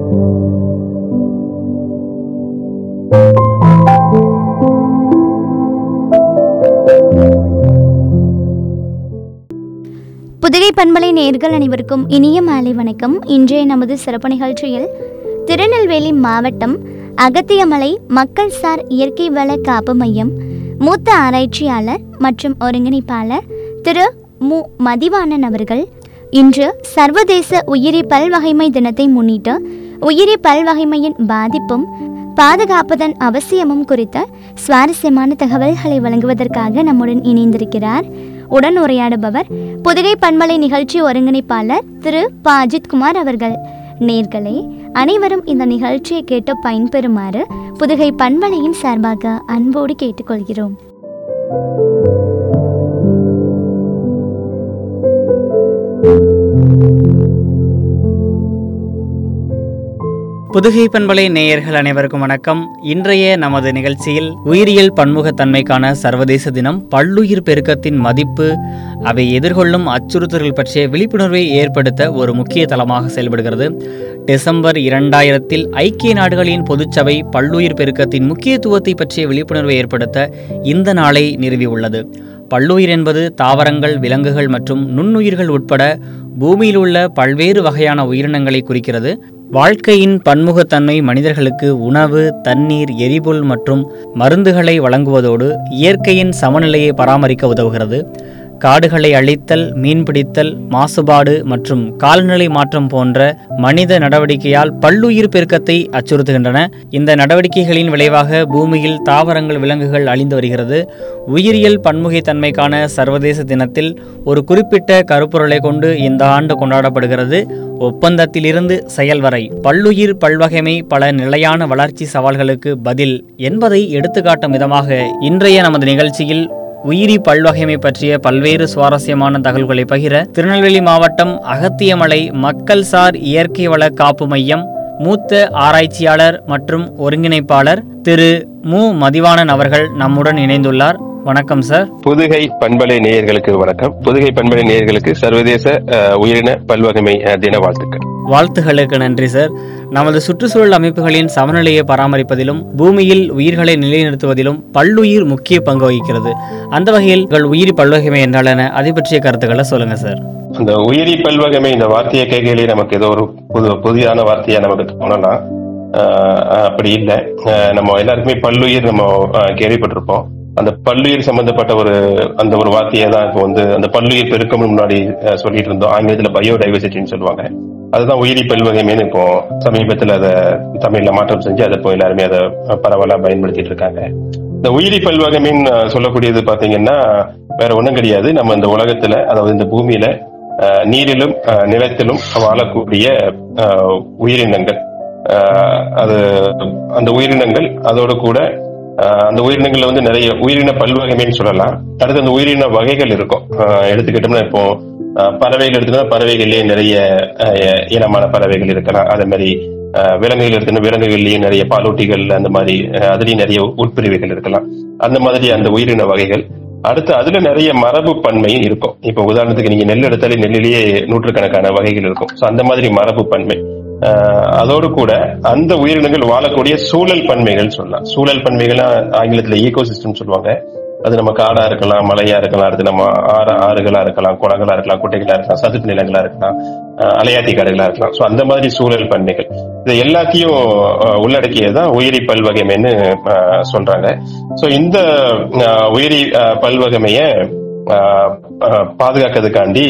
புதுகை பண்பலை நேர்கள் அனைவருக்கும் இனிய மாலை வணக்கம் இன்றைய நமது சிறப்பு நிகழ்ச்சியில் திருநெல்வேலி மாவட்டம் அகத்தியமலை மக்கள் சார் இயற்கை வள காப்பு மையம் மூத்த ஆராய்ச்சியாளர் மற்றும் ஒருங்கிணைப்பாளர் திரு மு மதிவாணன் அவர்கள் இன்று சர்வதேச உயிரி பல்வகைமை தினத்தை முன்னிட்டு உயிரி பல்வகைமையின் பாதிப்பும் பாதுகாப்பதன் அவசியமும் குறித்த சுவாரஸ்யமான தகவல்களை வழங்குவதற்காக நம்முடன் இணைந்திருக்கிறார் உடன் உரையாடுபவர் புதுகை பண்பலை நிகழ்ச்சி ஒருங்கிணைப்பாளர் திரு ப அஜித்குமார் அவர்கள் நேர்களே அனைவரும் இந்த நிகழ்ச்சியை கேட்டு பயன்பெறுமாறு புதுகை பண்பலையின் சார்பாக அன்போடு கேட்டுக்கொள்கிறோம் புதுகை பண்பலை நேயர்கள் அனைவருக்கும் வணக்கம் இன்றைய நமது நிகழ்ச்சியில் உயிரியல் பன்முகத்தன்மைக்கான சர்வதேச தினம் பல்லுயிர் பெருக்கத்தின் மதிப்பு அவை எதிர்கொள்ளும் அச்சுறுத்தல்கள் பற்றிய விழிப்புணர்வை ஏற்படுத்த ஒரு முக்கிய தளமாக செயல்படுகிறது டிசம்பர் இரண்டாயிரத்தில் ஐக்கிய நாடுகளின் பொதுச்சபை பல்லுயிர் பெருக்கத்தின் முக்கியத்துவத்தை பற்றிய விழிப்புணர்வை ஏற்படுத்த இந்த நாளை நிறுவியுள்ளது பல்லுயிர் என்பது தாவரங்கள் விலங்குகள் மற்றும் நுண்ணுயிர்கள் உட்பட பூமியில் உள்ள பல்வேறு வகையான உயிரினங்களை குறிக்கிறது வாழ்க்கையின் பன்முகத்தன்மை மனிதர்களுக்கு உணவு தண்ணீர் எரிபொருள் மற்றும் மருந்துகளை வழங்குவதோடு இயற்கையின் சமநிலையை பராமரிக்க உதவுகிறது காடுகளை அழித்தல் மீன்பிடித்தல் மாசுபாடு மற்றும் காலநிலை மாற்றம் போன்ற மனித நடவடிக்கையால் பல்லுயிர் பெருக்கத்தை அச்சுறுத்துகின்றன இந்த நடவடிக்கைகளின் விளைவாக பூமியில் தாவரங்கள் விலங்குகள் அழிந்து வருகிறது உயிரியல் பன்முகைத்தன்மைக்கான சர்வதேச தினத்தில் ஒரு குறிப்பிட்ட கருப்பொருளை கொண்டு இந்த ஆண்டு கொண்டாடப்படுகிறது ஒப்பந்தத்திலிருந்து செயல் வரை பல்லுயிர் பல்வகைமை பல நிலையான வளர்ச்சி சவால்களுக்கு பதில் என்பதை எடுத்துக்காட்டும் விதமாக இன்றைய நமது நிகழ்ச்சியில் உயிரி பல்வகைமை பற்றிய பல்வேறு சுவாரஸ்யமான தகவல்களை பகிர திருநெல்வேலி மாவட்டம் அகத்தியமலை மக்கள் சார் இயற்கை வள காப்பு மையம் மூத்த ஆராய்ச்சியாளர் மற்றும் ஒருங்கிணைப்பாளர் திரு மு மதிவாணன் அவர்கள் நம்முடன் இணைந்துள்ளார் வணக்கம் சார் புதுகை பண்பலை நேயர்களுக்கு வணக்கம் புதுகை பண்பலை நேயர்களுக்கு சர்வதேச அஹ், உயிரின பல்வகைமை அஹ், தின வாழ்த்துக்கள் வாழ்த்துகளுக்கு நன்றி சார் நமது சுற்றுச்சூழல் அமைப்புகளின் சமநிலையை பராமரிப்பதிலும் பூமியில் உயிர்களை நிலைநிறுத்துவதிலும் பல்லுயிர் முக்கிய பங்கு வகிக்கிறது அந்த வகையில் உங்கள் உயிரி பல்வகைமை என்றால் என்ன அதை பற்றிய கருத்துக்களை சொல்லுங்க சார் அந்த உயிரி பல்வகைமை இந்த வார்த்தையை கேட்கலே நமக்கு ஏதோ ஒரு புது புதிதான வார்த்தையா நமக்கு தோணலாம் அஹ், அப்படி இல்லை அஹ், நம்ம எல்லாருக்குமே பல்லுயிர் நம்ம அஹ், கேள்விப்பட்டிருப்போம் அந்த பல்லுயிர் சம்பந்தப்பட்ட ஒரு அந்த ஒரு வார்த்தையை தான் இப்போ வந்து அந்த பல்லுயிர் பெருக்கம்னு முன்னாடி அஹ், சொல்லிட்டு இருந்தோம் ஆங்கிலத்துல பயோடைவர்சிட்டின்னு சொல்லுவாங்க அதுதான் உயிரி பல்வகைமைன்னு இப்போ சமீபத்துல அதை தமிழ்ல மாற்றம் செஞ்சு அதை இப்போ எல்லாருமே அதை பரவலா பயன்படுத்திட்டு இருக்காங்க இந்த உயிரி பல்வகைமைன்னு அஹ், சொல்லக்கூடியது பாத்தீங்கன்னா வேற ஒண்ணும் கிடையாது நம்ம இந்த உலகத்துல அதாவது இந்த பூமியில அஹ், நீரிலும் அஹ், நிலத்திலும் வாழக்கூடிய அஹ், உயிரினங்கள் அஹ், அது அந்த உயிரினங்கள் அதோட கூட அஹ், அந்த உயிரினங்கள்ல வந்து நிறைய உயிரின பல்வகைமைன்னு சொல்லலாம் அடுத்து அந்த உயிரின வகைகள் இருக்கும் அஹ், எடுத்துக்கிட்டோம்னா இப்போ அஹ், பறவைகள் எடுத்துக்கிட்டா பறவைகள்லயே நிறைய அஹ், இனமான பறவைகள் இருக்கலாம் அதே மாதிரி அஹ், விலங்குகள் எடுத்துக்கிட்டா விலங்குகள்லயே நிறைய பாலூட்டிகள் அந்த மாதிரி அஹ், அதுலயும் நிறைய உட்பிரிவுகள் இருக்கலாம் அந்த மாதிரி அந்த உயிரின வகைகள் அடுத்து அதுல நிறைய மரபு பன்மையும் இருக்கும் இப்போ உதாரணத்துக்கு நீங்க நெல் எடுத்தாலே நெல்லிலேயே நூற்றுக்கணக்கான வகைகள் இருக்கும் சோ அந்த மாதிரி மரபு பன்மை ஆஹ் அதோடு கூட அந்த உயிரினங்கள் வாழக்கூடிய சூழல் பன்மைகள் சொல்லலாம் சூழல் பன்மைகள் ஆங்கிலத்துல ஈகோ சொல்லுவாங்க அது நம்ம காடா இருக்கலாம் மலையா இருக்கலாம் அடுத்து நம்ம ஆறு ஆறுகளா இருக்கலாம் குளங்களா இருக்கலாம் குட்டைகளா இருக்கலாம் சதுப்பு நிலங்களா இருக்கலாம் ஆஹ் அலையாத்தி காடுகளா இருக்கலாம் சோ அந்த மாதிரி சூழல் பன்மைகள் இது எல்லாத்தையும் ஆஹ் உள்ளடக்கியதுதான் உயிரி பல்வகைமைன்னு ஆஹ் சொல்றாங்க சோ இந்த ஆஹ் உயிரி ஆஹ் பல்வகைமைய ஆஹ் ஆஹ் பாதுகாக்கிறதுக்காண்டி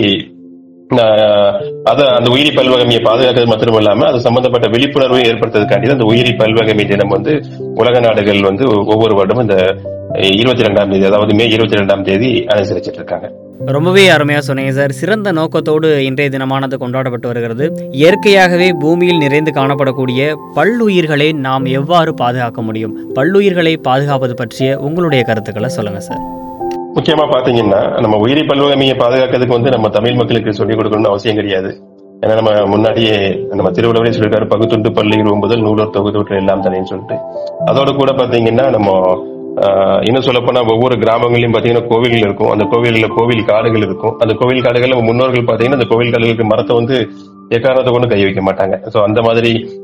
ஆஹ் அத அந்த உயிரி பல்வகைமையை பாதுகாக்கிறது மட்டும் இல்லாம அது சம்பந்தப்பட்ட விழிப்புணர்வை ஏற்படுத்துறதுக்காண்டி தான் அந்த உயிரி பல்வகைமை தினம் வந்து உலக நாடுகள் வந்து ஒவ்வொரு வருடமும் இந்த இருபத்தி ரெண்டாம் தேதி அதாவது மே இருபத்தி ரெண்டாம் தேதி அனுசரிச்சிட்டு இருக்காங்க ரொம்பவே அருமையாக சொன்னீங்க சார் சிறந்த நோக்கத்தோடு இன்றைய தினமானது கொண்டாடப்பட்டு வருகிறது இயற்கையாகவே பூமியில் நிறைந்து காணப்படக்கூடிய பல்லுயிர்களை நாம் எவ்வாறு பாதுகாக்க முடியும் பல்லுயிர்களை பாதுகாப்பது பற்றிய உங்களுடைய கருத்துக்களை சொல்லுங்க சார் முக்கியமா பாத்தீங்கன்னா நம்ம உயிரி பல்வகைமையை பாதுகாக்கிறதுக்கு வந்து நம்ம தமிழ் மக்களுக்கு சொல்லிக் கொடுக்கணும்னு அவசியம் கிடையாது ஏன்னா நம்ம முன்னாடியே நம்ம திருவள்ளுவரே சொல்லிருக்காரு பகுத்துண்டு பள்ளி முதல் நூலோர் தொகுதூற்று எல்லாம் தனின்னு சொல்லிட்டு அதோட கூட பாத்தீங்கன்னா நம்ம ஆஹ், இன்னும் சொல்ல போனா ஒவ்வொரு கிராமங்களையும் பாத்தீங்கன்னா கோவில்கள் இருக்கும் அந்த கோவில்ல கோவில் காடுகள் இருக்கும் அந்த கோவில் காடுகள்ல முன்னோர்கள் பாத்தீங்கன்னா அந்த கோவில் காடுகளுக்கு மரத்தை வந்து எக்காரணத்தை கொண்டு கை வைக்க மாட்டாங்க சோ அந்த மாதிரி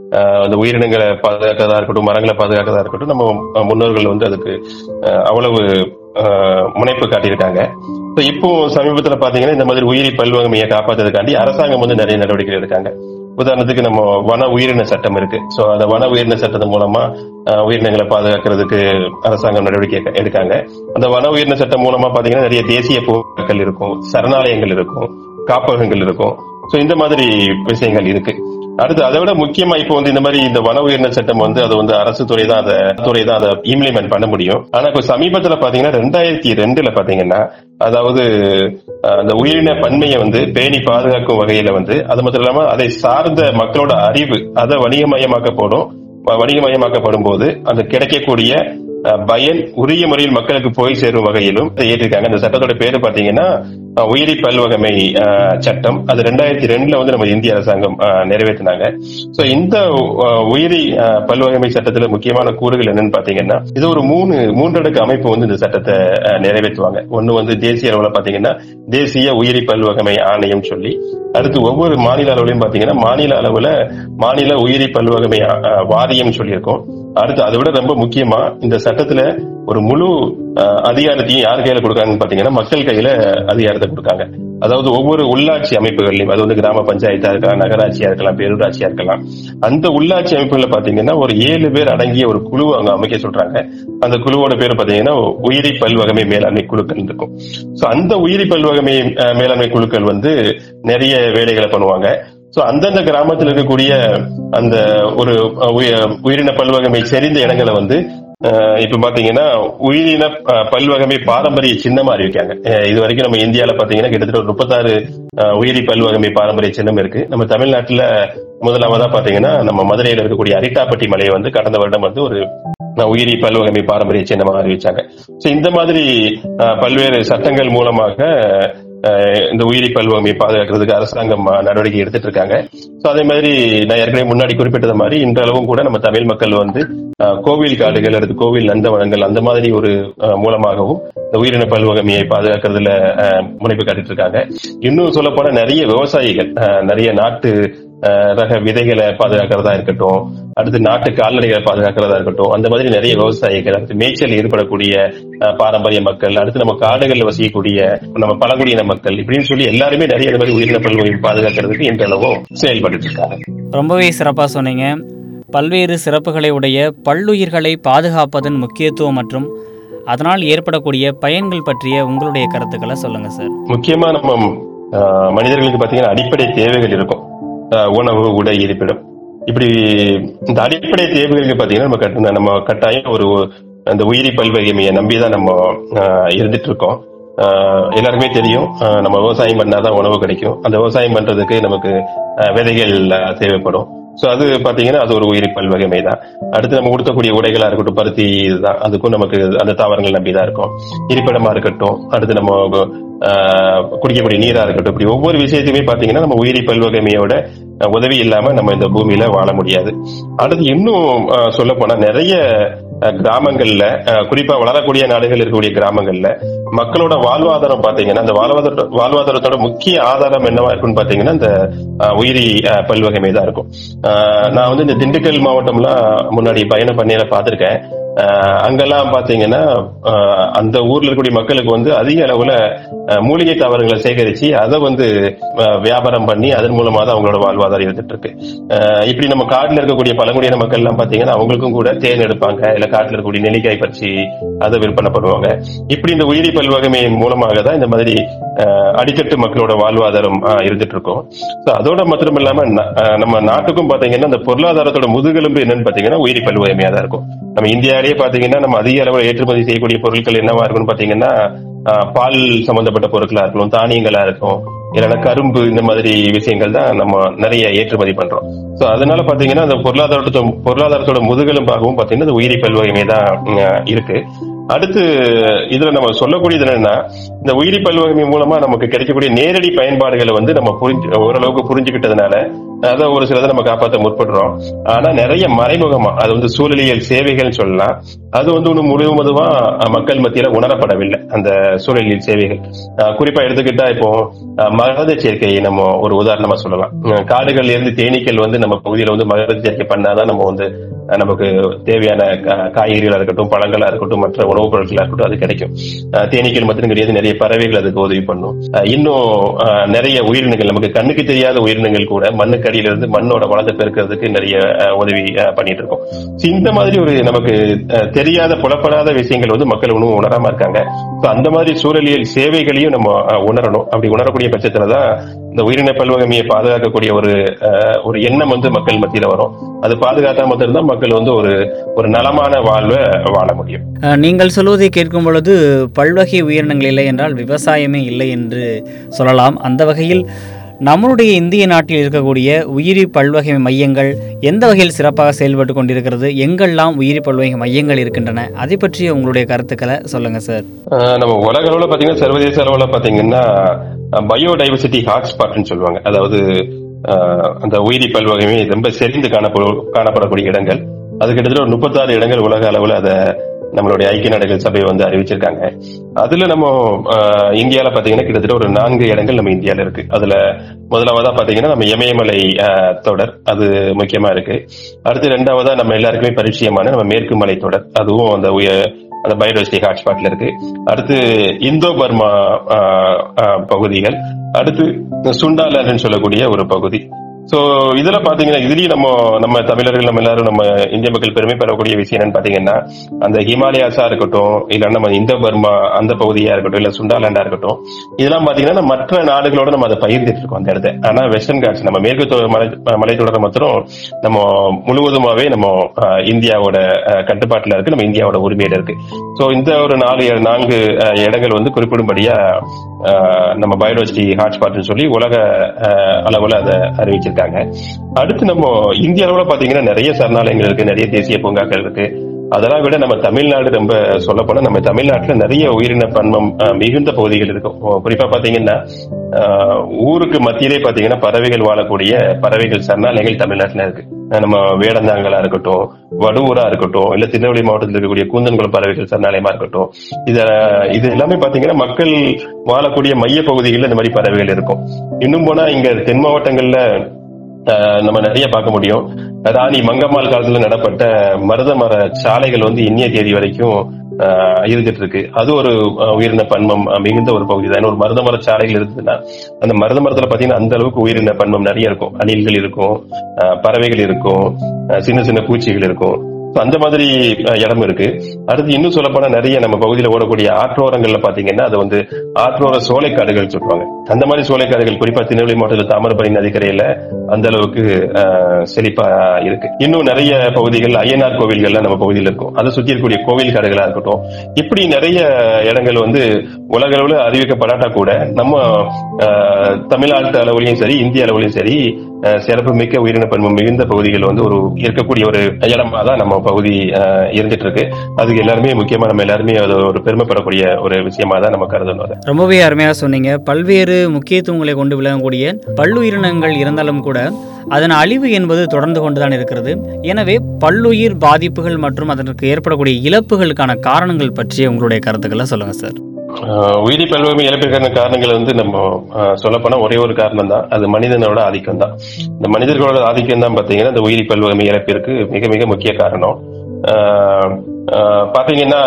ஆஹ் அந்த உயிரினங்களை பாதுகாக்கிறதா இருக்கட்டும் மரங்களை பாதுகாக்கிறதா இருக்கட்டும் நம்ம அஹ், முன்னோர்கள் வந்து அதுக்கு ஆஹ், அவ்வளவு ஆஹ், முனைப்பு காட்டியிருக்காங்க So, இப்போ சமீபத்துல பாத்தீங்கன்னா இந்த மாதிரி உயிரி பல்வகமையை காப்பாத்துறதுக்காண்டி அரசாங்கம் வந்து நிறைய நடவடிக்கைகள் எடுக்காங்க உதாரணத்துக்கு நம்ம வன உயிரின சட்டம் இருக்கு சோ அந்த வன உயிரின சட்டத்தின் மூலமா ஆஹ், உயிரினங்களை பாதுகாக்கிறதுக்கு அரசாங்கம் நடவடிக்கை எக்க- எடுக்காங்க அந்த வன உயிரின சட்டம் மூலமா பாத்தீங்கன்னா நிறைய தேசிய பூங்காக்கள் இருக்கும் சரணாலயங்கள் இருக்கும் காப்பகங்கள் இருக்கும் சோ இந்த மாதிரி விஷயங்கள் இருக்கு அடுத்து அதை விட முக்கியமா இப்போ வந்து இந்த மாதிரி இந்த வன உயிரின சட்டம் வந்து அது வந்து அரசு துறை தான் அதை துறை தான் அதை இம்ப்ளிமெண்ட் பண்ண முடியும் ஆனா இப்போ சமீபத்துல பாத்தீங்கன்னா ரெண்டாயிரத்தி ரெண்டுல பாத்தீங்கன்னா அதாவது அஹ், அந்த உயிரின பன்மையை வந்து பேணி பாதுகாக்கும் வகையில வந்து அது மட்டும் இல்லாம அதை சார்ந்த மக்களோட அறிவு அதை வணிகமயமாக்கப்படும் வ- வணிகமயமாக்கப்படும் போது அந்த கிடைக்கக்கூடிய அஹ், பயன் உரிய முறையில் மக்களுக்கு போய் சேரும் வகையிலும் இதை ஏற்றிருக்காங்க அந்த சட்டத்தோட பேரு பாத்தீங்கன்னா அஹ், உயிரி பல்வகமை அஹ், சட்டம் அது ரெண்டாயிரத்தி ரெண்டுல வந்து நம்ம இந்திய அரசாங்கம் அஹ், நிறைவேற்றினாங்க சோ இந்த அஹ், உயிரி அஹ், பல்வகமை சட்டத்துல முக்கியமான கூறுகள் என்னன்னு பாத்தீங்கன்னா இது ஒரு மூணு மூன்றடுக்கு அமைப்பு வந்து இந்த சட்டத்தை அஹ், நிறைவேற்றுவாங்க ஒண்ணு வந்து தேசிய அளவுல பாத்தீங்கன்னா தேசிய உயிரி பல்வகமை ஆணையம் சொல்லி அடுத்து ஒவ்வொரு மாநில அளவுலயும் பாத்தீங்கன்னா மாநில அளவுல மாநில உயிரி பல்வகமை அஹ், வாரியம் சொல்லியிருக்கோம் அடுத்து அதை விட ரொம்ப முக்கியமா இந்த சட்டத்துல ஒரு முழு அஹ், அதிகாரத்தையும் யார் கையில கொடுக்காங்கன்னு பாத்தீங்கன்னா மக்கள் கையில அதிகாரத்தை கொடுக்காங்க அதாவது ஒவ்வொரு உள்ளாட்சி அமைப்புகள்லயும் அது வந்து கிராம பஞ்சாயத்தா இருக்கலாம் நகராட்சியா இருக்கலாம் பேரூராட்சியா இருக்கலாம் அந்த உள்ளாட்சி அமைப்புகள்ல பாத்தீங்கன்னா ஒரு ஏழு பேர் அடங்கிய ஒரு குழு அங்க அமைக்க சொல்றாங்க அந்த குழுவோட பேர் பாத்தீங்கன்னா உயிரி பல்வகமை மேலாண்மை குழுக்கள் இருக்கும் சோ அந்த உயிரி பல்வகமை அஹ், மேலாண்மை குழுக்கள் வந்து நிறைய வேலைகளை பண்ணுவாங்க சோ அந்தந்த கிராமத்தில் இருக்கக்கூடிய அந்த ஒரு அஹ், உய- உயிரின பல்வகமை செறிந்த இடங்களை வந்து அஹ், இப்ப பாத்தீங்கன்னா உயிரின அஹ், பல்வகமை பாரம்பரிய சின்னமா அறிவிக்காங்க அஹ், இது வரைக்கும் நம்ம இந்தியால பாத்தீங்கன்னா கிட்டத்தட்ட ஒரு முப்பத்தாறு அஹ், உயிரி பல்வகமை பாரம்பரிய சின்னம் இருக்கு நம்ம தமிழ்நாட்டுல முதலாவதா பாத்தீங்கன்னா நம்ம மதுரையில இருக்கக்கூடிய அரிட்டாப்பட்டி மலையை வந்து கடந்த வருடம் வந்து ஒரு அஹ், உயிரி பல்வகமை பாரம்பரிய சின்னமா அறிவிச்சாங்க சோ இந்த மாதிரி அஹ், பல்வேறு சட்டங்கள் மூலமாக அஹ், இந்த உயிரி பல்வகமையை பாதுகாக்கிறதுக்கு அரசாங்கம் அஹ், நடவடிக்கை எடுத்துட்டு இருக்காங்க சோ அதே மாதிரி நான் ஏற்கனவே முன்னாடி குறிப்பிட்டது மாதிரி இன்றளவும் கூட நம்ம தமிழ் மக்கள் வந்து அஹ், கோவில் காடுகள் அல்லது கோவில் நந்தவனங்கள் அந்த மாதிரி ஒரு அஹ், மூலமாகவும் இந்த உயிரின பல்வகமையை பாதுகாக்கிறதுல அஹ், முனைப்பு காட்டிட்டு இருக்காங்க இன்னும் சொல்ல போனா நிறைய விவசாயிகள் அஹ், நிறைய நாட்டு அஹ், ரக விதைகளை பாதுகாக்கிறதா இருக்கட்டும் அடுத்து நாட்டு கால்நடைகளை பாதுகாக்கிறதா இருக்கட்டும் அந்த மாதிரி நிறைய விவசாயிகள் அடுத்து மேய்ச்சல் ஈடுபடக்கூடிய அஹ், பாரம்பரிய மக்கள் அடுத்து நம்ம காடுகளில் வசிக்கக்கூடிய நம்ம பழங்குடியின மக்கள் இப்படின்னு சொல்லி எல்லாருமே நிறைய இந்த மாதிரி உயிரின பல்வகை பாதுகாக்கிறதுக்கு இன்றளவும் செயல்பட்டு இருக்காங்க ரொம்பவே சிறப்பாக சொன்னீங்க பல்வேறு சிறப்புகளை உடைய பல்லுயிர்களை பாதுகாப்பதன் முக்கியத்துவம் மற்றும் அதனால் ஏற்படக்கூடிய பயன்கள் பற்றிய உங்களுடைய கருத்துக்களை சொல்லுங்க சார் முக்கியமா நம்ம அஹ், மனிதர்களுக்கு பாத்தீங்கன்னா அடிப்படை தேவைகள் இருக்கும் அஹ், உணவு உடை இருப்பிடம் இப்படி இந்த அடிப்படை தேவைகளுக்கு பாத்தீங்கன்னா நம்ம கட்ட- நம்ம கட்டாயம் ஒரு அந்த உயிரி பல்வகைமையை நம்பிதான் நம்ம அஹ், இருந்துட்டு இருக்கோம் அஹ், எல்லாருக்குமே தெரியும் அஹ், நம்ம விவசாயம் பண்ணாதான் உணவு கிடைக்கும் அந்த விவசாயம் பண்றதுக்கு நமக்கு அஹ், விதைகள் அஹ், தேவைப்படும் சோ அது பாத்தீங்கன்னா அது ஒரு உயிரி பல்வகைமை தான் அடுத்து நம்ம கொடுக்கக்கூடிய உடைகளா இருக்கட்டும் பருத்தி இதுதான் அதுக்கும் நமக்கு அந்த தாவரங்கள் நம்பிதான் இருக்கும் இருப்பிடமா இருக்கட்டும் அடுத்து நம்ம ஆஹ், குடிக்கக்கூடிய நீரா இருக்கட்டும் இப்படி ஒவ்வொரு விஷயத்தையுமே பாத்தீங்கன்னா நம்ம உயிரி பல்வகைமையோட அஹ், உதவி இல்லாம நம்ம இந்த பூமியில வாழ முடியாது அடுத்து இன்னும் சொல்ல போனா நிறைய அஹ், கிராமங்கள்ல அஹ், குறிப்பா வளரக்கூடிய நாடுகள் இருக்கக்கூடிய கிராமங்கள்ல மக்களோட வாழ்வாதாரம் பாத்தீங்கன்னா அந்த வாழ்வாதார வாழ்வாதாரத்தோட முக்கிய ஆதாரம் என்னவா இருக்குன்னு பாத்தீங்கன்னா இந்த அஹ், உயிரி அஹ், பல்வகைமை தான் இருக்கும் அஹ், நான் வந்து இந்த திண்டுக்கல் மாவட்டம்லாம் முன்னாடி பயணம் பண்ணியில பார்த்திருக்கேன் அஹ், அங்கெல்லாம் பாத்தீங்கன்னா அஹ், அந்த ஊர்ல இருக்கக்கூடிய மக்களுக்கு வந்து அதிக அளவுல அஹ், மூலிகை தாவரங்களை சேகரிச்சு அதை வந்து அஹ், வியாபாரம் பண்ணி அதன் மூலமா தான் அவங்களோட வாழ்வாதாரம் இருந்துட்டு இருக்கு அஹ், இப்படி நம்ம காட்டுல இருக்கக்கூடிய பழங்குடியின மக்கள் எல்லாம் பாத்தீங்கன்னா அவங்களுக்கும் கூட தேன் எடுப்பாங்க இல்ல காட்டுல இருக்கக்கூடிய நெல்லிக்காய் பறிச்சு அதை விற்பனை பண்ணுவாங்க இப்படி இந்த உயிரி பல்வகைமையின் மூலமாக தான் இந்த மாதிரி அஹ், அடித்தட்டு மக்களோட வாழ்வாதாரம் அஹ், இருந்துட்டு இருக்கும் So, அதோட மாத்திரம் இல்லாம ந- அஹ், நம்ம நாட்டுக்கும் பாத்தீங்கன்னா இந்த பொருளாதாரத்தோட முதுகெலும்பு என்னன்னு பாத்தீங்கன்னா உயிரி பல்வகைமையா தான் இருக்கும் நம்ம இந்தியாவிலேயே பாத்தீங்கன்னா நம்ம அதிக அளவில் ஏற்றுமதி செய்யக்கூடிய பொருட்கள் என்னவா இருக்கும்னு பாத்தீங்கன்னா அஹ், பால் சம்பந்தப்பட்ட பொருட்களா இருக்கும் தானியங்களா இருக்கும் இல்லைன்னா கரும்பு இந்த மாதிரி விஷயங்கள் தான் நம்ம நிறைய ஏற்றுமதி பண்றோம் சோ அதனால பாத்தீங்கன்னா அந்த பொருளாதாரத்தோட பொருளாதாரத்தோட முதுகெலும்பாகவும் பாத்தீங்கன்னா இந்த உயிரி பல்வகைமை தான் அஹ், இருக்கு அடுத்து இதுல நம்ம சொல்லக்கூடியது என்னன்னா இந்த உயிரி பல்வகைமை மூலமா நமக்கு கிடைக்கக்கூடிய நேரடி பயன்பாடுகளை வந்து நம்ம புரிஞ்சு ஓரளவுக்கு புரிஞ்சுக்கிட்டதுனால அதை ஒரு சிலதை நம்ம காப்பாற்ற முற்படுறோம் ஆனா நிறைய மறைமுகமா அது வந்து சூழலியல் சேவைகள் சொல்லலாம் அது வந்து ஒண்ணு முழுவதுமா மக்கள் மத்தியில உணரப்படவில்லை அந்த சூழலியல் சேவைகள் அஹ் குறிப்பா எடுத்துக்கிட்டா இப்போ அஹ் மகரந்த சேர்க்கையை நம்ம ஒரு உதாரணமா சொல்லலாம் அஹ் காடுகள்ல இருந்து தேனீக்கள் வந்து நம்ம பகுதியில வந்து மகரந்த சேர்க்கை பண்ணாதான் நம்ம வந்து அஹ் நமக்கு தேவையான கா- காய்கறிகளா இருக்கட்டும் பழங்களா இருக்கட்டும் மற்ற உணவுப் பொருட்களா இருக்கட்டும் அது கிடைக்கும் அஹ் தேனீக்கள் மட்டும் கிடையாது நிறைய பறவைகள் அதுக்கு உதவி பண்ணும் அஹ் இன்னும் அஹ் நிறைய உயிரினங்கள் நமக்கு கண்ணுக்கு தெரியாத உயிரினங்கள் கூட மண்ணுக்கு அடியில இருந்து மண்ணோட வளத்தை பெருக்கிறதுக்கு நிறைய அஹ், உதவி அஹ், பண்ணிட்டு இருக்கோம் So, இந்த மாதிரி ஒரு நமக்கு அஹ், தெரியாத புலப்படாத விஷயங்கள் வந்து மக்கள் இன்னும் உணராம இருக்காங்க So, அந்த மாதிரி சூழலியல் சேவைகளையும் நம்ம அஹ், உணரணும் அப்படி உணரக்கூடிய பட்சத்துலதான் இந்த உயிரின பல்வகமையை பாதுகாக்கக்கூடிய ஒரு அஹ், ஒரு எண்ணம் வந்து மக்கள் மத்தியில வரும் அது பாதுகாத்தா மட்டும்தான் மக்கள் வந்து ஒரு ஒரு நலமான வாழ்வை வாழ முடியும் அஹ், நீங்கள் சொல்வதை கேட்கும் பொழுது பல்வகை உயிரினங்கள் இல்லை என்றால் விவசாயமே இல்லை என்று சொல்லலாம் அந்த வகையில் நம்மளுடைய இந்திய நாட்டில் இருக்கக்கூடிய உயிரி பல்வகை மையங்கள் எந்த வகையில் சிறப்பாக செயல்பட்டு கொண்டிருக்கிறது எங்கெல்லாம் உயிரி பல்வகை மையங்கள் இருக்கின்றன அதை பற்றிய உங்களுடைய கருத்துக்களை சொல்லுங்க சார் அஹ் நம்ம உலக அளவுல பாத்தீங்கன்னா சர்வதேச அளவுல பாத்தீங்கன்னா பயோடைவர்சிட்டி ஹாட்ஸ்பாட்னு சொல்லுவாங்க அதாவது அஹ், அந்த உயிரி பல்வகைமை ரொம்ப செறிந்து காணப்படும் காணப்படக்கூடிய இடங்கள் அது கிட்டத்தட்ட ஒரு முப்பத்தாறு இடங்கள் உலக அளவுல அத நம்மளுடைய ஐக்கிய நாடுகள் சபை வந்து அறிவிச்சிருக்காங்க அதுல நம்ம அஹ், இந்தியால பாத்தீங்கன்னா கிட்டத்தட்ட ஒரு நான்கு இடங்கள் நம்ம இந்தியால இருக்கு அதுல முதலாவதா பாத்தீங்கன்னா நம்ம இமயமலை அஹ், தொடர் அது முக்கியமா இருக்கு அடுத்து ரெண்டாவதா நம்ம எல்லாருக்குமே பரிச்சயமான நம்ம மேற்கு மலை தொடர் அதுவும் அந்த உய- அந்த பயோடைவர்சிட்டி ஹாட்ஸ்பாட்ல இருக்கு அடுத்து இந்தோ பர்மா ஆஹ், ஆஹ், பகுதிகள் அடுத்து சுண்டாலன்னு சொல்லக்கூடிய ஒரு பகுதி சோ இதுல பாத்தீங்கன்னா இதுலயும் நம்ம நம்ம தமிழர்கள் நம்ம எல்லாரும் நம்ம இந்திய மக்கள் பெருமை பெறக்கூடிய விஷயம் என்னன்னு பாத்தீங்கன்னா அந்த ஹிமாலயாஸா இருக்கட்டும் இல்ல நம்ம இந்தோ பர்மா அந்த பகுதியா இருக்கட்டும் இல்ல சுண்டாலாண்டா இருக்கட்டும் இதெல்லாம் பாத்தீங்கன்னா நம்ம மற்ற நாடுகளோட நம்ம அதை பகிர்ந்துட்டு இருக்கோம் அந்த இடத்த ஆனா வெஸ்டர்ன் காட்ஸ் நம்ம மேற்கு தொ- மலை மலைத்தொடரை மாத்திரம் நம்ம முழுவதுமாவே நம்ம ஆஹ், இந்தியாவோட ஆஹ், கட்டுப்பாட்டுல இருக்கு நம்ம இந்தியாவோட உரிமையில இருக்கு சோ இந்த ஒரு நாலு நான்கு ஆஹ், இடங்கள் வந்து குறிப்பிடும்படியா ஆஹ், நம்ம பயோடைவர்சிட்டி ஹாட்ஸ்பாட்னு சொல்லி உலக ஆஹ், அளவுல அதை அறிவிச்சிருக்காங்க அடுத்து நம்ம இந்திய அளவுல பாத்தீங்கன்னா நிறைய சரணாலயங்கள் இருக்கு நிறைய தேசிய பூங்காக்கள் இருக்கு அதெல்லாம் விட நம்ம தமிழ்நாடு ரொம்ப சொல்ல போனா நம்ம தமிழ்நாட்டுல நிறைய உயிரின பன்மம் ஆஹ், மிகுந்த பகுதிகள் இருக்கும் ஓ, குறிப்பா பாத்தீங்கன்னா ஆஹ், ஊருக்கு மத்தியிலே பாத்தீங்கன்னா பறவைகள் வாழக்கூடிய பறவைகள் சரணாலயங்கள் தமிழ்நாட்டுல இருக்கு ஆஹ், நம்ம வேடந்தாங்கலா இருக்கட்டும் வடுவூரா இருக்கட்டும் இல்ல திருநெல்வேலி மாவட்டத்தில் இருக்கக்கூடிய கூந்தன்குளம் பறவைகள் சரணாலயமா இருக்கட்டும் இத இது எல்லாமே பாத்தீங்கன்னா மக்கள் வாழக்கூடிய மைய பகுதிகளில் இந்த மாதிரி பறவைகள் இருக்கும் இன்னும் போனா இங்க தென் மாவட்டங்கள்ல ஆஹ், நம்ம நிறைய பார்க்க முடியும் ராணி மங்கம்மாள் காலத்துல நடப்பட்ட மருத மர சாலைகள் வந்து இன்னிய தேதி வரைக்கும் ஆஹ், இருந்துட்டு இருக்கு அது ஒரு ஆஹ், உயிரின பன்மம் ஆஹ், மிகுந்த ஒரு பகுதி தான் ஒரு மருத மர சாலைகள் இருந்ததுன்னா அந்த மருத மரத்துல பாத்தீங்கன்னா அந்த அளவுக்கு உயிரின பன்மம் நிறைய இருக்கும் அணில்கள் இருக்கும் ஆஹ், பறவைகள் இருக்கும் ஆஹ், சின்ன சின்ன பூச்சிகள் இருக்கும் So, அந்த மாதிரி அஹ், இடம் இருக்கு அடுத்து இன்னும் சொல்ல போனா நிறைய நம்ம பகுதியில ஓடக்கூடிய ஆற்றோரங்கள்ல பாத்தீங்கன்னா அது வந்து ஆற்றோர சோலைக்காடுகள் சொல்லுவாங்க அந்த மாதிரி சோலைக்காடுகள் குறிப்பா திருநெல்வேலி மாவட்டத்தில் தாமிரபரணி நதிக்கரையில அந்த அளவுக்கு அஹ், செழிப்பா இருக்கு இன்னும் நிறைய பகுதிகள் ஐயனார் கோவில்கள்லாம் நம்ம பகுதியில் இருக்கும் அதை சுத்தி இருக்கக்கூடிய கோவில் காடுகளா இருக்கட்டும் இப்படி நிறைய இடங்கள் வந்து உலக அளவுல அறிவிக்கப்படாட்டா கூட நம்ம அஹ், தமிழ்நாட்டு அளவுலயும் சரி இந்திய அளவுலயும் சரி அஹ், சிறப்பு மிக்க உயிரின பன்மம் மிகுந்த பகுதிகள் வந்து ஒரு இருக்கக்கூடிய ஒரு இடமா தான் நம்ம பகுதி அஹ், இருந்துட்டு இருக்கு அதுக்கு எல்லாருமே முக்கியமா நம்ம எல்லாருமே அது ஒரு பெருமைப்படக்கூடிய ஒரு விஷயமா தான் நம்ம கருதணும் அதை ரொம்பவே அருமையாக சொன்னீங்க பல்வேறு முக்கியத்துவங்களை கொண்டு விளங்கக்கூடிய பல்லுயிரினங்கள் இருந்தாலும் கூட அதன் அழிவு என்பது தொடர்ந்து கொண்டுதான் இருக்கிறது எனவே பல்லுயிர் பாதிப்புகள் மற்றும் அதற்கு ஏற்படக்கூடிய இழப்புகளுக்கான காரணங்கள் பற்றிய உங்களுடைய கருத்துக்களை சொல்லுங்க சார் ஆஹ் உயிரி பல்வகை இழப்பிற்கான காரணங்கள் வந்து நம்ம சொல்ல போனா ஒரே ஒரு காரணம் தான் அது மனிதனோட ஆதிக்கம் தான் இந்த மனிதர்களோட ஆதிக்கம் தான் பாத்தீங்கன்னா இந்த உயிரி பல்வகை இழப்பிற்கு மிக மிக முக்கிய காரணம் ஆஹ் ஆஹ் பாத்தீங்கன்னா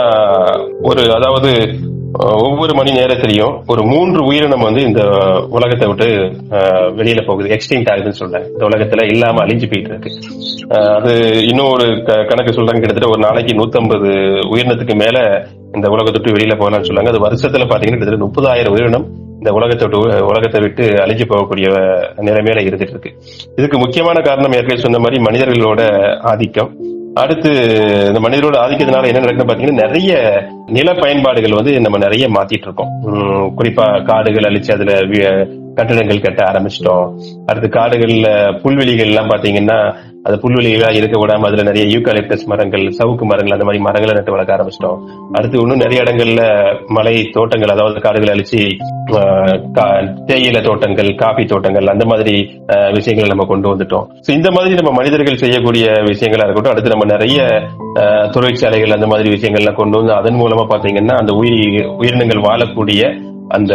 ஒரு அதாவது ஆஹ் ஒவ்வொரு மணி நேரத்திலையும் ஒரு மூன்று உயிரினம் வந்து இந்த உலகத்தை விட்டு ஆஹ் வெளியில போகுது எக்ஸ்டிங்ட் ஆகுதுன்னு சொல்றேன் இந்த உலகத்துல இல்லாம அழிஞ்சு போயிட்டு இருக்கு ஆஹ் அது இன்னும் ஒரு க- கணக்கு சொல்றாங்க கிட்டத்தட்ட ஒரு நாளைக்கு 150 உயிரினத்துக்கு மேல இந்த உலகத்தை விட்டு வெளியில போகலாம்னு சொல்றாங்க அது வருஷத்துல பாத்தீங்கன்னா கிட்டத்தட்ட முப்பதாயிரம் உயிரினம் இந்த உலகத்தை விட்டு உலகத்தை விட்டு அழிஞ்சு போகக்கூடிய நிலைமையில இருந்துட்டு இருக்கு இதுக்கு முக்கியமான காரணம் ஏற்கனவே சொன்ன மாதிரி மனிதர்களோட ஆதிக்கம் அடுத்து இந்த மனிதரோட ஆதிக்கத்தினால என்ன நடக்குன்னு பாத்தீங்கன்னா நிறைய நில பயன்பாடுகள் வந்து நம்ம நிறைய மாத்திட்டு இருக்கோம் உம் குறிப்பா காடுகள் அழிச்சு அதுல வி- கட்டிடங்கள் கட்ட ஆரம்பிச்சிட்டோம் அடுத்து காடுகள்ல புல்வெளிகள் எல்லாம் பாத்தீங்கன்னா அது புல்வெளிகளா இருக்க விடாம அதுல நிறைய யூகாலிப்டஸ் மரங்கள் சவுக்கு மரங்கள் அந்த மாதிரி மரங்களை நட்டு வளர்க்க ஆரம்பிச்சிட்டோம் அடுத்து இன்னும் நிறைய இடங்கள்ல மலை தோட்டங்கள் அதாவது காடுகளை அழிச்சு ஆஹ், கா- தேயிலை தோட்டங்கள் காபி தோட்டங்கள் அந்த மாதிரி ஆஹ், விஷயங்களை நம்ம கொண்டு வந்துட்டோம் So, இந்த மாதிரி நம்ம மனிதர்கள் செய்யக்கூடிய விஷயங்களா இருக்கட்டும் அடுத்து நம்ம நிறைய ஆஹ், தொழிற்சாலைகள் அந்த மாதிரி விஷயங்கள்லாம் கொண்டு வந்து அதன் மூலமா பாத்தீங்கன்னா அந்த உயிரி உயிரினங்கள் வாழக்கூடிய அந்த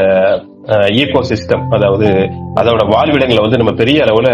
ஈகோ சிஸ்டம் அதாவது அதோட வாழ்விடங்களை வந்து நம்ம பெரிய அளவுல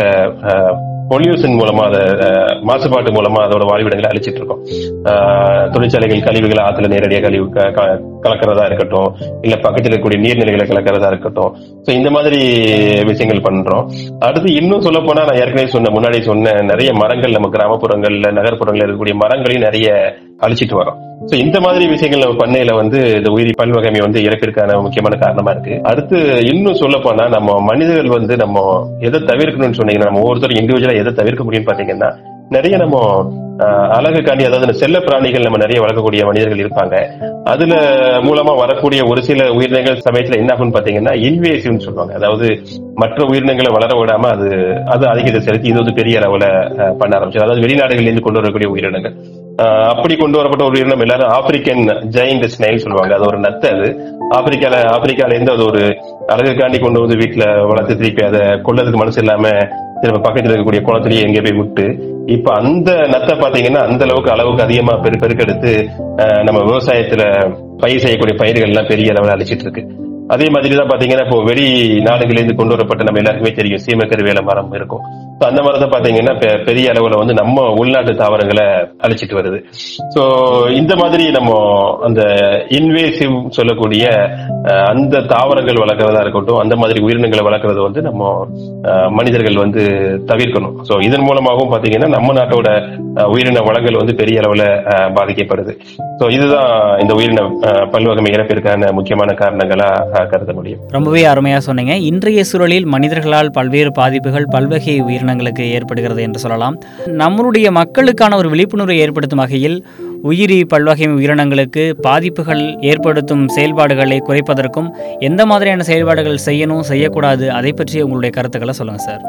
பொல்யூஷன் மூலமா அதை அஹ், மாசுபாட்டு மூலமா அதோட வாழ்விடங்களை அழிச்சிட்டு இருக்கோம் ஆஹ், தொழிற்சாலைகள் கழிவுகளை ஆத்துல நேரடியாக கழிவு க- க- கலக்கிறதா இருக்கட்டும் இல்ல பக்கத்தில் இருக்கக்கூடிய நீர்நிலைகளை கலக்கிறதா இருக்கட்டும் சோ இந்த மாதிரி விஷயங்கள் பண்றோம் அடுத்து இன்னும் சொல்ல போனா நான் ஏற்கனவே சொன்ன முன்னாடி சொன்ன நிறைய மரங்கள் நம்ம கிராமப்புறங்கள்ல நகர்ப்புறங்கள்ல இருக்கக்கூடிய மரங்களையும் நிறைய அழிச்சிட்டு வரோம் சோ இந்த மாதிரி விஷயங்கள் நம்ம பண்ணையில வந்து இந்த உயிரி பல்வகைமை வந்து இறப்பிற்கான முக்கியமான காரணமா இருக்கு அடுத்து இன்னும் சொல்ல போனா நம்ம மனிதர்கள் வந்து நம்ம எதை தவிர்க்கணும்னு சொன்னீங்கன்னா நம்ம ஒவ்வொருத்தரும் இண்டிவிஜுவலா எதை தவிர்க்க முடியும்னு பாத்தீங்கன்னா நிறைய நம்ம ஆஹ், அழகுக்காண்டி அதாவது இந்த செல்ல பிராணிகள் நம்ம நிறைய வளர்க்கக்கூடிய மனிதர்கள் இருப்பாங்க அதுல மூலமா வரக்கூடிய ஒரு சில உயிரினங்கள் சமயத்துல என்ன ஆகும்னு பாத்தீங்கன்னா இன்வேசிவ்னு சொல்லுவாங்க அதாவது மற்ற உயிரினங்களை வளர விடாம அது அது அதிகத்தை செலுத்தி இது வந்து பெரிய அளவுல ஆஹ், பண்ண ஆரம்பிச்சு அதாவது வெளிநாடுகளில் இருந்து கொண்டு வரக்கூடிய உயிரினங்கள் ஆஹ், அப்படி கொண்டு வரப்பட்ட ஒரு உயிரினம் எல்லாரும் ஆப்பிரிக்கன் ஜெயிண்ட் ஸ்னைல் சொல்லுவாங்க அது ஒரு நத்தை அது ஆப்பிரிக்கால ஆப்பிரிக்கால இருந்து அது ஒரு அழகுக்காண்டி கொண்டு வந்து வீட்டுல வளர்த்து திருப்பி அதை கொள்ளதுக்கு மனசு இல்லாம திரும்ப பக்கத்துல இருக்கக்கூடிய குளத்திலேயே எங்கே போய் விட்டு இப்ப அந்த நத்தை பாத்தீங்கன்னா அந்த அளவுக்கு அளவுக்கு அதிகமா பெரு பெருக்கெடுத்து ஆஹ், நம்ம விவசாயத்துல பயிர் செய்யக்கூடிய பயிர்கள் எல்லாம் பெரிய அளவில் அழிச்சிட்டு இருக்கு அதே மாதிரி தான் பாத்தீங்கன்னா இப்போ வெளி நாடுகளிலிருந்து கொண்டு வரப்பட்ட நம்ம எல்லாருக்குமே தெரியும் சீமக்கரு வேலை மரம் இருக்கும் So, அந்த மரத்தை பாத்தீங்கன்னா பெ- பெரிய அளவுல வந்து நம்ம உள்நாட்டு தாவரங்களை அழிச்சிட்டு வருது சோ இந்த மாதிரி நம்ம அந்த இன்வேசிவ் சொல்லக்கூடிய அஹ், அந்த தாவரங்கள் வளர்க்கறதா இருக்கட்டும் அந்த மாதிரி உயிரினங்களை வளர்க்கறது வந்து நம்ம அஹ், மனிதர்கள் வந்து தவிர்க்கணும் சோ இதன் மூலமாகவும் பாத்தீங்கன்னா நம்ம நாட்டோட அஹ், உயிரின வளங்கள் வந்து பெரிய அளவுல அஹ், பாதிக்கப்படுது சோ இதுதான் இந்த உயிரின அஹ், பல்வகமை இறப்பிற்கான முக்கியமான காரணங்களா அஹ், கருத முடியும் ரொம்பவே அருமையாக சொன்னீங்க இன்றைய சூழலில் மனிதர்களால் பல்வேறு பாதிப்புகள் பல்வகை உயிரினங்களுக்கு ஏற்படுகிறது என்று சொல்லலாம் நம்மளுடைய மக்களுக்கான ஒரு விழிப்புணர்வை ஏற்படுத்தும் வகையில் உயிரி பல்வகை உயிரினங்களுக்கு பாதிப்புகள் ஏற்படுத்தும் செயல்பாடுகளை குறைப்பதற்கும் எந்த மாதிரியான செயல்பாடுகள் செய்யணும் செய்யக்கூடாது அதை பற்றி உங்களுடைய கருத்துக்களை சொல்லுங்கள் சார்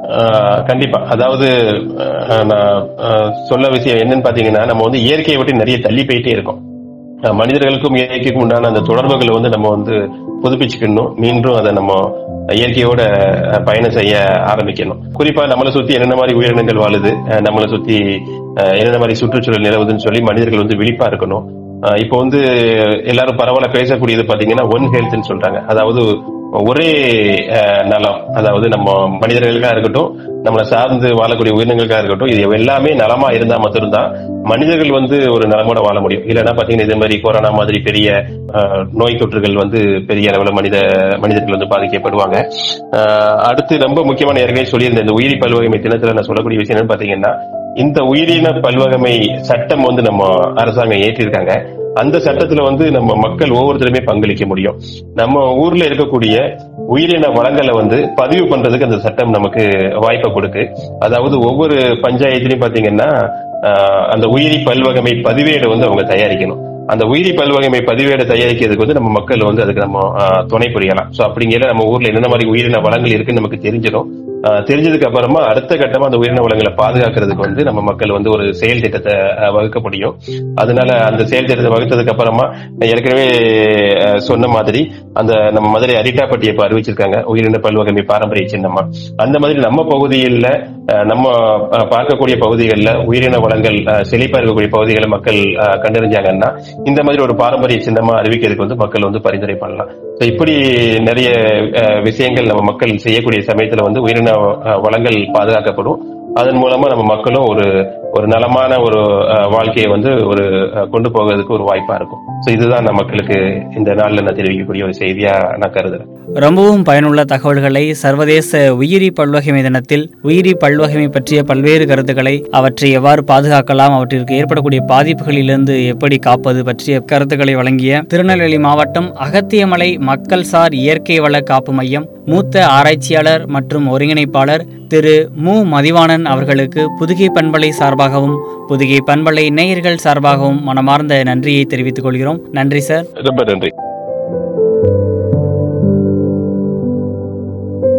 ஆஹ் கண்டிப்பா அதாவது ஆஹ் நான் ஆஹ் சொல்ல விஷயம் என்னன்னு பாத்தீங்கன்னா நம்ம வந்து இயற்கையை விட்டு நிறைய தள்ளி போயிட்டே இருக்கோம் ஆஹ் மனிதர்களுக்கும் இயற்கைக்கும் உண்டான அந்த தொடர்புகளை வந்து நம்ம வந்து புதுப்பிச்சுக்கணும் மீண்டும் அதை நம்ம இயற்கையோட ஆஹ் பயணம் செய்ய ஆரம்பிக்கணும் குறிப்பா நம்மளை சுத்தி என்னென்ன மாதிரி உயிரினங்கள் வாழுது ஆஹ் நம்மளை சுத்தி ஆஹ் என்னென்ன மாதிரி சுற்றுச்சூழல் நிலவுதுன்னு சொல்லி மனிதர்கள் வந்து விழிப்பா இருக்கணும் ஆஹ் இப்போ வந்து எல்லாரும் பரவாயில்ல பேசக்கூடியது பாத்தீங்கன்னா ஒன் ஹெல்த்னு சொல்றாங்க அதாவது ஒரே அஹ், நலம் அதாவது நம்ம மனிதர்களுக்கா இருக்கட்டும் நம்மளை சார்ந்து வாழக்கூடிய உயிரினங்களுக்கா இருக்கட்டும் இது எல்லாமே நலமா இருந்தா மட்டும்தான் மனிதர்கள் வந்து ஒரு நலமோட வாழ முடியும் இல்லைன்னா பாத்தீங்கன்னா இதே மாதிரி கொரோனா மாதிரி பெரிய அஹ், நோய் தொற்றுகள் வந்து பெரிய அளவுல மனித மனிதர்கள் வந்து பாதிக்கப்படுவாங்க அஹ், அடுத்து ரொம்ப முக்கியமான ஏற்கனவே சொல்லியிருந்த இந்த உயிரி பல்வகைமை தினத்துல நான் சொல்லக்கூடிய விஷயம் என்னன்னு பாத்தீங்கன்னா இந்த உயிரின பல்வகமை சட்டம் வந்து நம்ம அரசாங்கம் ஏற்றிருக்காங்க அந்த சட்டத்துல வந்து நம்ம மக்கள் ஒவ்வொருத்தருமே பங்களிக்க முடியும் நம்ம ஊர்ல இருக்கக்கூடிய உயிரின வளங்களை வந்து பதிவு பண்றதுக்கு அந்த சட்டம் நமக்கு வாய்ப்பை கொடுக்கு அதாவது ஒவ்வொரு பஞ்சாயத்துலயும் பாத்தீங்கன்னா ஆஹ், அந்த உயிரி பல்வகமை பதிவேடு வந்து அவங்க தயாரிக்கணும் அந்த உயிரி பல்வகைமை பதிவேடு தயாரிக்கிறதுக்கு வந்து நம்ம மக்கள் வந்து அதுக்கு நம்ம ஆஹ், துணை புரியலாம் சோ அப்படிங்கிற நம்ம ஊர்ல என்னென்ன மாதிரி உயிரின வளங்கள் இருக்குன்னு நமக்கு தெரிஞ்சிடும் ஆஹ், தெரிஞ்சதுக்கு அப்புறமா அடுத்த கட்டமா அந்த உயிரின வளங்களை பாதுகாக்கிறதுக்கு வந்து நம்ம மக்கள் வந்து ஒரு செயல் திட்டத்தை ஆஹ், வகுக்க முடியும் அதனால அந்த செயல் திட்டத்தை வகுத்ததுக்கு அப்புறமா நான் ஏற்கனவே ஆஹ், சொன்ன மாதிரி அந்த நம்ம மதுரை அரிட்டாப்பட்டி இப்ப அறிவிச்சிருக்காங்க உயிரின பல்வகமை பாரம்பரிய சின்னமா அந்த மாதிரி நம்ம பகுதியில் ஆஹ், நம்ம ஆஹ், பார்க்கக்கூடிய பகுதிகளில் உயிரின வளங்கள் ஆஹ், செழிப்பா இருக்கக்கூடிய பகுதிகளை மக்கள் ஆஹ், கண்டறிஞ்சாங்கன்னா இந்த மாதிரி ஒரு பாரம்பரிய சின்னமா அறிவிக்கிறதுக்கு வந்து மக்கள் வந்து பரிந்துரை பண்ணலாம் So, இப்படி நிறைய ஆஹ், விஷயங்கள் நம்ம மக்கள் செய்யக்கூடிய சமயத்துல வந்து உயிரின ஆஹ், வளங்கள் பாதுகாக்கப்படும் அதன் மூலமா நம்ம மக்களும் ஒரு ஒரு நலமான ஒரு ஆஹ், வாழ்க்கையை வந்து ஒரு ஆஹ், கொண்டு போகிறதுக்கு ஒரு வாய்ப்பா இருக்கும் சோ இதுதான் நான் மக்களுக்கு இந்த நாள்ல நான் தெரிவிக்கக்கூடிய ஒரு செய்தியா நான் கருதுறேன் ரொம்பவும் பயனுள்ள தகவல்களை சர்வதேச உயிரி பல்வகைமை தினத்தில் உயிரி பல்வகைமை பற்றிய பல்வேறு கருத்துக்களை அவற்றை எவ்வாறு பாதுகாக்கலாம் அவற்றிற்கு ஏற்படக்கூடிய பாதிப்புகளிலிருந்து எப்படி காப்பது பற்றிய கருத்துக்களை வழங்கிய திருநெல்வேலி மாவட்டம் அகத்தியமலை மக்கள் சார் இயற்கை வள காப்பு மையம் மூத்த ஆராய்ச்சியாளர் மற்றும் ஒருங்கிணைப்பாளர் திரு மு மதிவாணன் அவர்களுக்கு புதுகை பண்பலை சார்பாகவும் புதுகை பண்பலை நேயர்கள் சார்பாகவும் மனமார்ந்த நன்றியை தெரிவித்துக் கொள்கிறோம் நன்றி சார் ரொம்ப நன்றி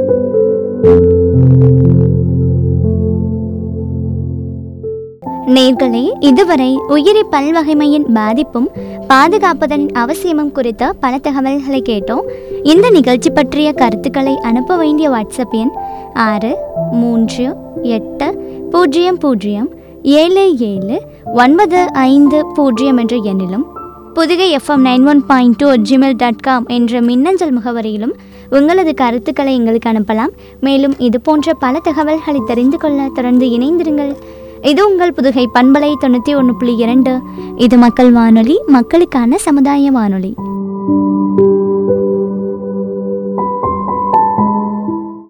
நேர்களே இதுவரை உயிரி பல்வகைமையின் பாதிப்பும் பாதுகாப்பதன் அவசியமும் குறித்த பல தகவல்களை கேட்டோம் இந்த நிகழ்ச்சி பற்றிய கருத்துக்களை அனுப்ப வேண்டிய வாட்ஸ்அப் எண் ஆறு மூன்று எட்டு பூஜ்ஜியம் பூஜ்ஜியம் ஏழு ஏழு ஒன்பது ஐந்து பூஜ்ஜியம் என்ற எண்ணிலும் Pudukai FM nine one point two Gmail dot com என்ற மின்னஞ்சல் முகவரியிலும் உங்களது கருத்துக்களை எங்களுக்கு அனுப்பலாம் மேலும் இது போன்ற பல தகவல்களை தெரிந்து கொள்ள தொடர்ந்து இணைந்திருங்கள் இது உங்கள் புதுகை பண்பலை தொண்ணூற்றி ஒன்று புள்ளி இரண்டு இது மக்கள் வானொலி மக்களுக்கான சமுதாய வானொலி